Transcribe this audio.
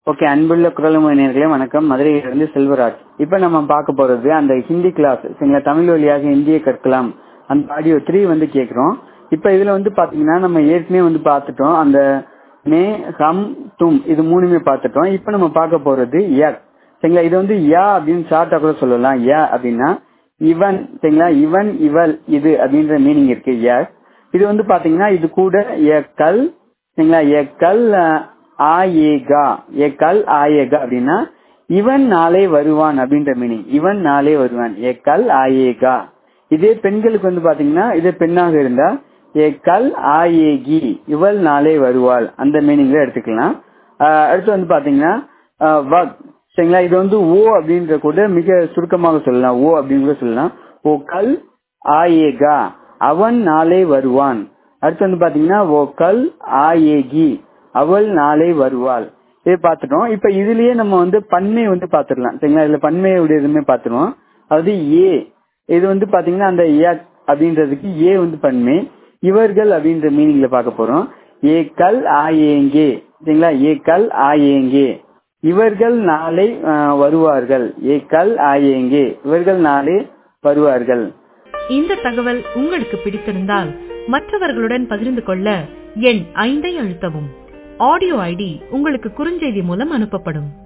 okay அன்புள்ள குரலுமை நேர்களே வணக்கம் மதுரையிலிருந்து செல்வராஜ் இப்ப நம்ம பார்க்க போறது அந்த ஹிந்தி கிளாஸ் சரிங்களா தமிழ் வழியாக இந்திய கற்கலாம் அந்த ஆடியோ த்ரீ வந்து கேக்குறோம் இப்ப இதுல வந்து பாத்தீங்கன்னா நம்ம ஏற்கனவே வந்து பார்த்துட்டோம் அந்த மே ஹம் தும் இது மூணுமே பார்த்துட்டோம் இப்ப நம்ம பார்க்க போறது யக் சரிங்களா இது வந்து யா அப்படின்னு ஷார்ட்டா கூட சொல்லலாம் யா அப்படின்னா இவன் சரிங்களா இவன் இவள் இது அப்படின்ற மீனிங் இருக்கு யக் இது வந்து பாத்தீங்கன்னா இது கூட கல் சரிங்களா எக்கல் ஆயேகா எக்கல் ஆயேகா அப்படின்னா இவன் நாளே வருவான் அப்படின்ற மீனிங் இவன் நாளே வருவான் எக்கல் ஆயேகா இதே பெண்களுக்கு வந்து பாத்தீங்கன்னா இதே பெண்ணாக இருந்தா ஏக்கல் ஆயேகி இவள் நாளே வருவாள் அந்த மீனிங்ல எடுத்துக்கலாம் ஆஹ் அடுத்து வந்து பாத்தீங்கன்னா ஆஹ் வக் சரிங்களா இது வந்து ஓ அப்படின்ற கூட மிக சுருக்கமாக சொல்லலாம் ஓ அப்படின்னு கூட சொல்லலாம் ஓ கல் ஆயேகா அவன் நாளே வருவான் அடுத்து வந்து பாத்தீங்கன்னா ஓ கல் ஆயேகி அவள் நாளே வருவாள் இதை பார்த்துட்டோம் இப்ப இதுலயே நம்ம வந்து பன்மை வந்து பாத்துடலாம் சரிங்களா இதுல பன்மையுடைய இதுமே பாத்துருவோம் அதாவது ஏ இது வந்து பாத்தீங்கன்னா அந்த யக் அப்படின்றதுக்கு ஏ வந்து பன்மை இவர்கள் அப்படின்ற மீனிங்ல பார்க்க போறோம் ஏ கல் ஆயேங்கே சரிங்களா ஏ கல் ஆயேங்கே இவர்கள் நாளை ஆஹ், வருவார்கள் ஏ கல் ஆயேங்கே இவர்கள் நாளை வருவார்கள் இந்த தகவல் உங்களுக்கு பிடித்திருந்தால் மற்றவர்களுடன் பகிர்ந்து கொள்ள எண் ஐந்தை அழுத்தவும் ஆடியோ ஐடி உங்களுக்கு குறுஞ்செய்தி மூலம் அனுப்பப்படும்